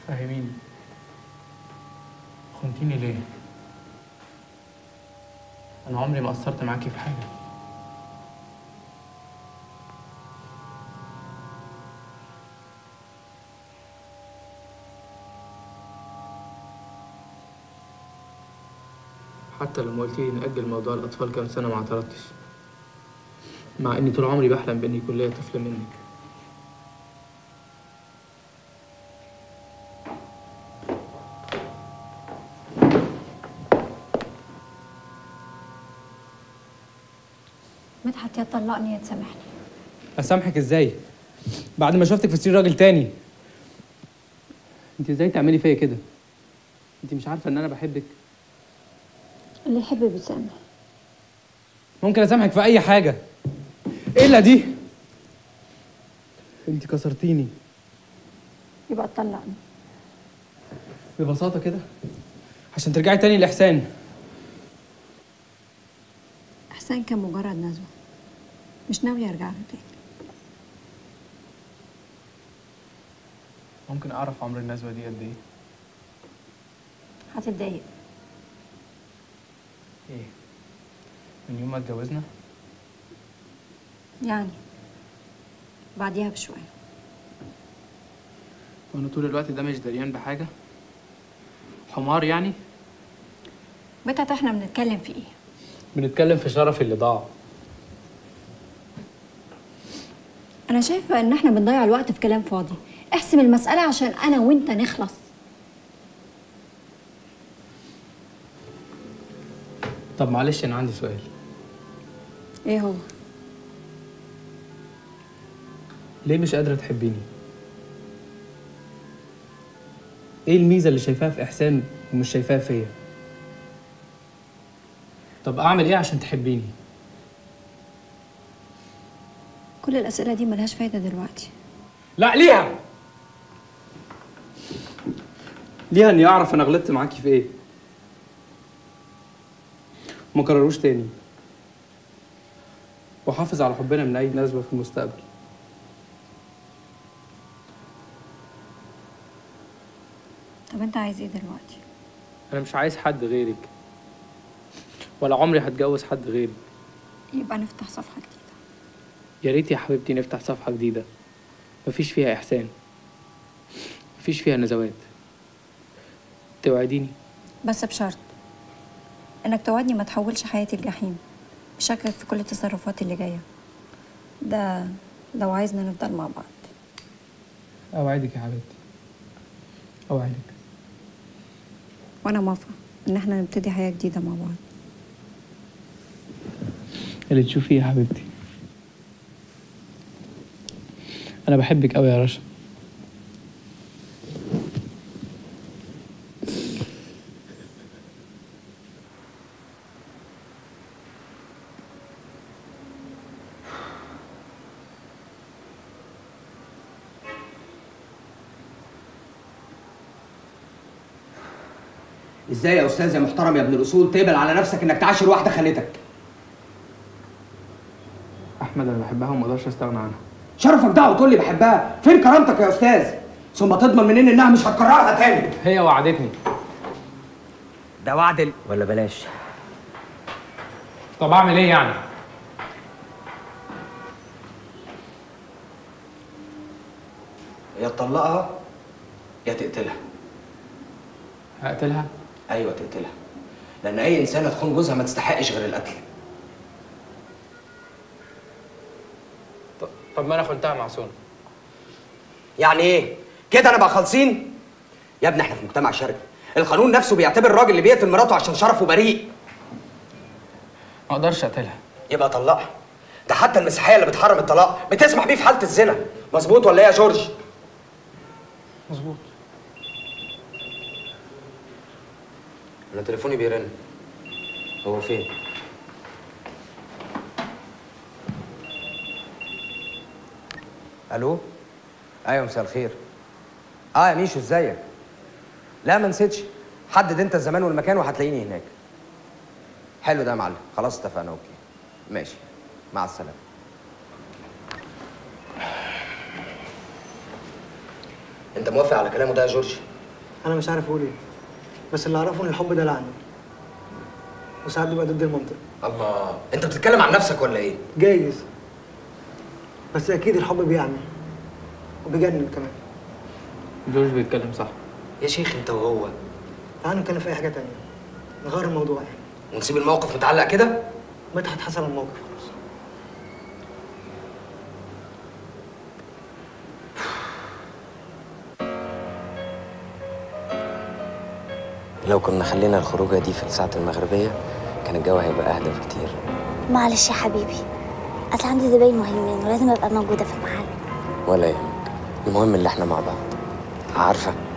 فهميني خنتيني ليه انا عمري ما قصرت معاكي في حاجه حتى لما قلت لي نأجل موضوع الأطفال كام سنة ما اعترضتش مع إني طول عمري بحلم بإن يكون ليا طفل منك مدحت يا تطلقني يا تسامحني أسامحك إزاي؟ بعد ما شفتك في سرير راجل تاني أنت إزاي تعملي فيا كده؟ أنت مش عارفة إن أنا بحبك؟ اللي يحب بيسامح ممكن أسامحك في أي حاجة إلا دي أنت كسرتيني يبقى تطلقني ببساطة كده عشان ترجعي تاني لإحسان احسان كان مجرد نزوه مش ناوي ارجع له تاني ممكن أعرف عمر النزوة دي قد إيه؟ هتتضايق إيه؟ من يوم ما اتجوزنا؟ يعني بعديها بشويه وأنا طول الوقت ده مش دريان بحاجة؟ حمار يعني؟ مدحت احنا بنتكلم في ايه بنتكلم في شرف اللي ضاع انا شايفه ان احنا بنضيع الوقت في كلام فاضي احسم المساله عشان انا وانت نخلص طب معلش أنا عندي سؤال ايه هو ليه مش قادرة تحبيني؟ ايه الميزة اللي شايفاها في إحسان ومش شايفاها فيا؟ طب أعمل إيه عشان تحبيني؟ كل الاسئله دي ملهاش فايده دلوقتي لا ليها ليها إني أعرف أنا غلطت معاكي في إيه ما كرروش تاني وحافظ على حبنا من أي نزوة في المستقبل طب انت عايز ايه دلوقتي أنا مش عايز حد غيرك ولا عمري هتجوز حد غيرك يبقى نفتح صفحه جديده يا ريت يا حبيبتي نفتح صفحة جديدة مفيش فيها إحسان مفيش فيها نزوات توعديني بس بشرط انك توعدني ما تحولش حياتي الجحيم بشكلك في كل التصرفات اللي جايه ده لو عايزنا نفضل مع بعض أوعدك يا حبيبتي أوعدك وانا موافقه ان احنا نبتدي حياه جديده مع بعض اللي تشوفيه يا حبيبتي أنا بحبك أوي يا رشا ازاي يا استاذ يا محترم يا ابن الاصول تقبل على نفسك انك تعاشر واحده خالتك أحمد أنا بحبها وما أقدرش أستغنى عنها شرفك ده وتقول لي بحبها فين كرامتك يا استاذ ثم تضمن منين انها مش هتكررها تاني هي وعدتني ده وعد ال- ولا بلاش طب أعمل إيه يعني؟ يا تطلقها يا تقتلها هقتلها؟ ايوه تقتلها لان اي انسانه تخون جوزها ما تستحقش غير القتل طب, طب ما أنا خنتها مع سونا يعني ايه كده نبقى خالصين يا ابني احنا في مجتمع شرقي القانون نفسه بيعتبر الراجل اللي بيقتل مراته عشان شرفه بريء ما أقدرش أقتلها يبقى طلقها ده حتى المسيحيه اللي بتحرم الطلاق بتسمح بيه في حاله الزنا مظبوط ولا ايه يا جورج مظبوط انا تليفوني بيرن هو فين الو ايوه مساء الخير اه يا ميشو ازيك لا ما نسيتش حدد انت الزمان والمكان وهتلاقيني هناك حلو ده يا معلم خلاص اتفقنا اوكي ماشي مع السلامه انت موافق على كلامه ده يا جورج انا مش عارف اقول ايه بس اللي اعرفه ان الحب ده لعنه وساعات بيبقى ضد المنطق الله انت بتتكلم عن نفسك ولا ايه جايز بس اكيد الحب بيعمي وبيجنن كمان جورج بيتكلم صح يا شيخ انت وهو تعالوا نتكلم في اي حاجه تانية نغير الموضوع يعني ونسيب الموقف متعلق كده مدحت حسب الموقف خلاص لو كنا خلينا الخروجه دي في الساعه المغربيه كان الجو هيبقى اهدى بكتير معلش يا حبيبي اصل عندي زباين مهمين ولازم ابقى موجوده في المحل ولا يهمك المهم اللي احنا مع بعض عارفه